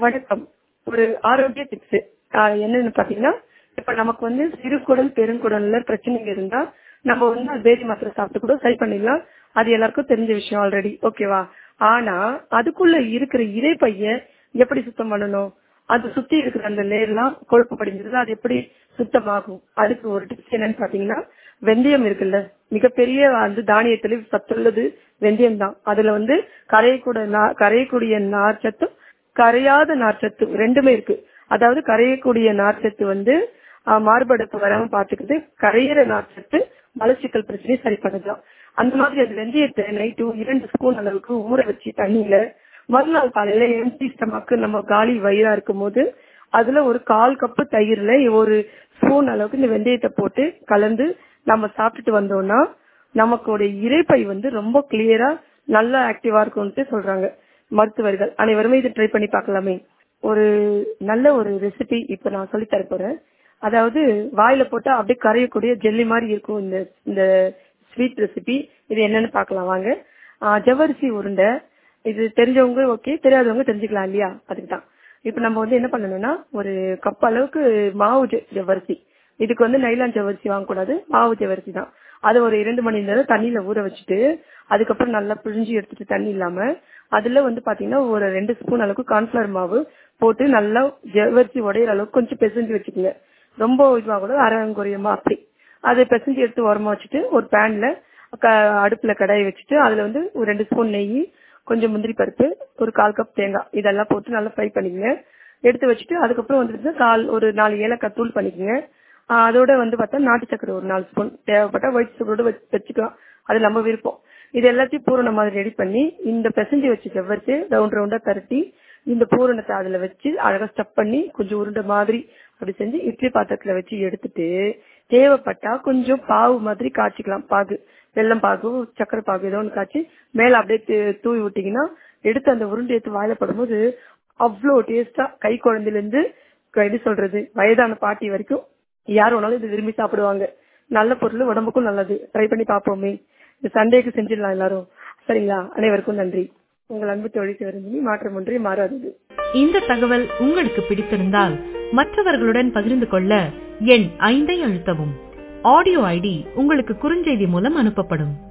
வணக்கம் ஒரு ஆரோக்கிய டிப்ஸ் என்னன்னு பாத்தீங்கன்னா இப்ப நமக்கு வந்து சிறுகுடல் பெருங்குடல்ல பிரச்சனைங்க இருந்தா நம்ம வந்து பேதி மாத்திரை சாப்பிட்டு கூட சரி பண்ணிடலாம் அது எல்லாருக்கும் தெரிஞ்ச விஷயம் ஆல்ரெடி ஓகேவா ஆனா அதுக்குள்ள இருக்கிற இறைப்பைய எப்படி சுத்தம் பண்ணணும் அது சுத்தி இருக்கிற அந்த லேயர்லாம் கொழுப்பு படிஞ்சது அது எப்படி சுத்தமாகும் அதுக்கு ஒரு டிப்ஸ் என்னன்னு பாத்தீங்கன்னா வெந்தயம் இருக்குல்ல மிகப்பெரிய அந்த தானியத்துல சத்துள்ளது வெந்தயம் தான் அதுல வந்து கரையக்கூட நா- கரையக்கூடிய நார்ச்சத்தும் கரையாத நார்ச்சத்து ரெண்டுமே இருக்கு அதாவது கரையக்கூடிய நார்ச்சத்து வந்து ஆஹ், மார்படுப்பு வராம பாத்துக்குது கரையிற நார்ச்சத்து மலச்சிக்கல் பிரச்சனையை சரி பண்ணுதான் அந்த மாதிரி அந்த வெந்தயத்தை நைட்டு இரண்டு ஸ்பூன் அளவுக்கு ஊற வச்சு தண்ணியில மறுநாள் காலையில எம்டி ஸ்டமக்கு நம்ம காலி வயிறா இருக்கும் போது அதுல ஒரு கால் கப்பு தயிர்ல ஒரு ஸ்பூன் அளவுக்கு இந்த வெந்தயத்தை போட்டு கலந்து நம்ம சாப்பிட்டுட்டு வந்தோம்னா நமக்குடைய இறைப்பை வந்து ரொம்ப கிளியரா நல்லா ஆக்டிவா இருக்கும்னு சொல்றாங்க மருத்துவர்கள் அனைவருமே இதை ட்ரை பண்ணி பார்க்கலாமே ஒரு நல்ல ஒரு ரெசிபி இப்ப நான் சொல்லி தர போறேன் அதாவது வாயில போட்டா அப்படியே கரையக்கூடிய ஜெல்லி மாதிரி இருக்கும் இந்த இந்த ஸ்வீட் ரெசிபி இது என்னன்னு பார்க்கலாம் வாங்க ஆஹ் ஜவ்வரிசி உருண்டை இது தெரிஞ்சவங்க ஓகே தெரியாதவங்க தெரிஞ்சுக்கலாம் இல்லையா அதுக்கு தான் இப்ப நம்ம வந்து என்ன பண்ணணும்னா ஒரு கப் அளவுக்கு மாவு ஜ- ஜவ்வரிசி இதுக்கு வந்து நைலான் ஜவ்வரிசி வாங்கக்கூடாது மாவு ஜவ்வரிசி தான் அதை ஒரு இரண்டு மணி நேரம் தண்ணியில ஊற வச்சுட்டு அதுக்கப்புறம் நல்லா பிழிஞ்சு எடுத்துட்டு தண்ணி இல்லாம அதுல வந்து பாத்தீங்கன்னா ஒரு ரெண்டு ஸ்பூன் அளவுக்கு கார்ன்ஃபிளவர் மாவு போட்டு நல்லா ஜவ்வரிசி உடையிற அளவுக்கு கொஞ்சம் பிசைஞ்சு வச்சுக்கோங்க ரொம்ப இதுவாக கூட அரைங்குறையமா அப்படி அதை பிசைஞ்சு எடுத்து உரமா வச்சுட்டு ஒரு பேன்ல அடுப்புல கடாயை வச்சுட்டு அதுல வந்து ஒரு ரெண்டு ஸ்பூன் நெய் கொஞ்சம் முந்திரி பருப்பு ஒரு கால் கப் தேங்காய் இதெல்லாம் போட்டு நல்லா ஃப்ரை பண்ணிக்கங்க எடுத்து வச்சுட்டு அதுக்கப்புறம் வந்துட்டு கால் ஒரு நாலு ஏலக்காய் தூள் பண்ணிக்கங்க ஆஹ் அதோட வந்து பார்த்தா நாட்டு சக்கரை ஒரு நாலு ஸ்பூன் தேவைப்பட்டா ஒயிட் சுகரோட வச்சுக்கலாம் அது நம்ம விருப்பம் இது எல்லாத்தையும் பூரணம் மாதிரி ரெடி பண்ணி இந்த பிசைஞ்சு வச்சு செவ்வரிச்சு ரவுண்ட் ரவுண்டா தரட்டி இந்த பூரணத்தை அதுல வச்சு அழகா ஸ்டப் பண்ணி கொஞ்சம் உருண்டை மாதிரி அப்படி செஞ்சு இட்லி பாத்திரத்துல வச்சு எடுத்துட்டு தேவைப்பட்டா கொஞ்சம் பாவு மாதிரி காய்ச்சிக்கலாம் பாகு வெல்லம் பாகு சக்கரை பாகு ஏதோ ஒன்று காய்ச்சி மேல அப்படியே தூ- தூவி விட்டீங்கன்னா எடுத்து அந்த உருண்டை எடுத்து வாயில படும்போது அவ்வளோ டேஸ்டா கை குழந்தையில இருந்து எப்படி சொல்றது வயதான பாட்டி வரைக்கும் யார் வேணாலும் இது விரும்பி சாப்பிடுவாங்க நல்ல பொருள் உடம்புக்கும் நல்லது ட்ரை பண்ணி பார்ப்போமே இந்த சண்டேக்கு செஞ்சிடலாம் எல்லாரும் சரிங்களா அனைவருக்கும் நன்றி உங்கள் அன்பு தொழில் சிவரஞ்சனி மாற்றம் ஒன்றே மாறாதது இந்த தகவல் உங்களுக்கு பிடித்திருந்தால் மற்றவர்களுடன் பகிர்ந்து கொள்ள எண் ஐந்தை அழுத்தவும் ஆடியோ ஐடி உங்களுக்கு குறுஞ்செய்தி மூலம் அனுப்பப்படும்